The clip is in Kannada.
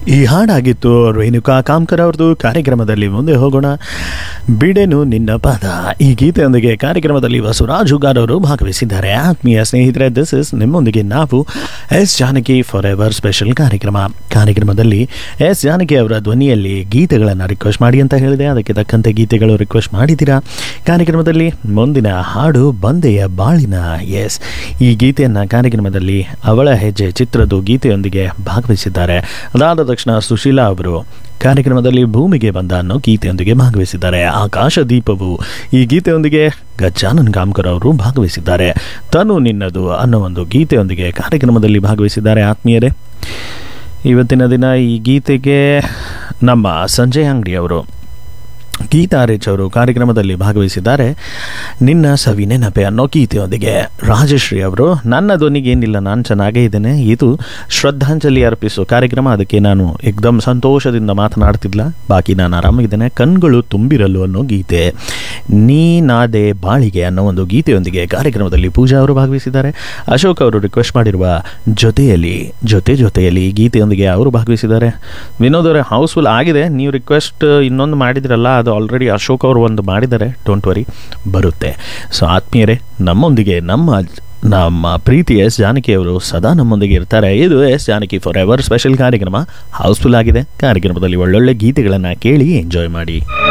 ಈ ಹಾಡಾಗಿತ್ತು ರೇಣುಕಾ ಕಾಮ್ಕರ್ ಅವ್ರದ್ದು ಕಾರ್ಯಕ್ರಮದಲ್ಲಿ ಮುಂದೆ ಹೋಗೋಣ ಬಿಡೆನು ನಿನ್ನ ಪಾದ ಈ ಗೀತೆಯೊಂದಿಗೆ ಕಾರ್ಯಕ್ರಮದಲ್ಲಿ ಬಸವರಾಜ್ ಹುಗಾರ್ ಅವರು ಭಾಗವಹಿಸಿದ್ದಾರೆ ಆತ್ಮೀಯ ಸ್ನೇಹಿತರೆ ದಿಸ್ ಇಸ್ ನಿಮ್ಮೊಂದಿಗೆ ನಾವು S Janaki forever special ಕಾರ್ಯಕ್ರಮ ಕಾರ್ಯಕ್ರಮದಲ್ಲಿ ಎಸ್ ಜಾನಕಿ ಅವರ ಧ್ವನಿಯಲ್ಲಿ ಗೀತೆಗಳನ್ನು ರಿಕ್ವೆಸ್ಟ್ ಮಾಡಿ ಅಂತ ಹೇಳಿದೆ ಅದಕ್ಕೆ ತಕ್ಕಂತೆ ಗೀತೆಗಳು ರಿಕ್ವೆಸ್ಟ್ ಮಾಡಿದ್ದೀರಾ ಕಾರ್ಯಕ್ರಮದಲ್ಲಿ ಮುಂದಿನ ಹಾಡು ಬಂದೆಯ ಬಾಳಿನ ಎಸ್ ಈ ಗೀತೆಯನ್ನು ಕಾರ್ಯಕ್ರಮದಲ್ಲಿ ಅವಳ ಹೆಜ್ಜೆ ಚಿತ್ರದ ಗೀತೆಯೊಂದಿಗೆ ಭಾಗವಹಿಸಿದ್ದಾರೆ ಅದಾದ ತಕ್ಷಣ ಸುಶೀಲಾ ಅವರು ಕಾರ್ಯಕ್ರಮದಲ್ಲಿ ಭೂಮಿಗೆ ಬಂದ ಅನ್ನೋ ಗೀತೆಯೊಂದಿಗೆ ಭಾಗವಹಿಸಿದ್ದಾರೆ ಆಕಾಶ ದೀಪವು ಈ ಗೀತೆಯೊಂದಿಗೆ ಗಜಾನನ್ ಕಾಮ್ಕರ್ ಅವರು ಭಾಗವಹಿಸಿದ್ದಾರೆ ತನು ನಿನ್ನದು ಅನ್ನೋ ಒಂದು ಗೀತೆಯೊಂದಿಗೆ ಕಾರ್ಯಕ್ರಮದಲ್ಲಿ ಭಾಗವಹಿಸಿದ್ದಾರೆ ಆತ್ಮೀಯರೇ ಇವತ್ತಿನ ದಿನ ಈ ಗೀತೆಗೆ ನಮ್ಮ ಸಂಜಯ್ ಅಂಗಡಿ ಅವರು ಗೀತಾ ರಿಚ್ ಅವರು ಕಾರ್ಯಕ್ರಮದಲ್ಲಿ ಭಾಗವಹಿಸಿದ್ದಾರೆ ನಿನ್ನ ಸವಿ ನೆನಪೆ ಅನ್ನೋ ಗೀತೆಯೊಂದಿಗೆ ರಾಜಶ್ರೀ ಅವರು ನನ್ನ ಧ್ವನಿಗೆ ಏನಿಲ್ಲ ನಾನು ಚೆನ್ನಾಗೇ ಇದ್ದೇನೆ ಇದು ಶ್ರದ್ಧಾಂಜಲಿ ಅರ್ಪಿಸೋ ಕಾರ್ಯಕ್ರಮ ಅದಕ್ಕೆ ನಾನು ಏಕ್ದಮ್ ಸಂತೋಷದಿಂದ ಮಾತನಾಡ್ತಿದ್ಲ ಬಾಕಿ ನಾನು ಆರಾಮಾಗಿದ್ದೇನೆ ಕಣ್ಗಳು ತುಂಬಿರಲು ಅನ್ನೋ ಗೀತೆ ನೀನಾದೆ ಬಾಳಿಗೆ ಅನ್ನೋ ಒಂದು ಗೀತೆಯೊಂದಿಗೆ ಕಾರ್ಯಕ್ರಮದಲ್ಲಿ ಪೂಜಾ ಅವರು ಭಾಗವಹಿಸಿದ್ದಾರೆ ಅಶೋಕ್ ಅವರು ರಿಕ್ವೆಸ್ಟ್ ಮಾಡಿರುವ ಜೊತೆಯಲ್ಲಿ ಜೊತೆ ಜೊತೆಯಲ್ಲಿ ಈ ಗೀತೆಯೊಂದಿಗೆ ಅವರು ಭಾಗವಹಿಸಿದ್ದಾರೆ ವಿನೋದ್ ಅವರೇ ಹೌಸ್ಫುಲ್ ಆಗಿದೆ ನೀವು ರಿಕ್ವೆಸ್ಟ್ ಇನ್ನೊಂದು ಮಾಡಿದ್ರಲ್ಲ ಅದು ಆಲ್ರೆಡಿ ಅಶೋಕ್ ಅವರು ಒಂದು ಮಾಡಿದ್ದಾರೆ ಡೋಂಟ್ ವರಿ ಬರುತ್ತೆ ಸೊ ಆತ್ಮೀಯರೇ ನಮ್ಮೊಂದಿಗೆ ನಮ್ಮ ನಮ್ಮ ಪ್ರೀತಿ ಎಸ್ ಜಾನಕಿ ಅವರು ಸದಾ ನಮ್ಮೊಂದಿಗೆ ಇರ್ತಾರೆ ಇದು S Janaki forever special ಕಾರ್ಯಕ್ರಮ ಹೌಸ್ಫುಲ್ ಆಗಿದೆ ಕಾರ್ಯಕ್ರಮದಲ್ಲಿ ಒಳ್ಳೊಳ್ಳೆ ಗೀತೆಗಳನ್ನು ಕೇಳಿ ಎಂಜಾಯ್ ಮಾಡಿ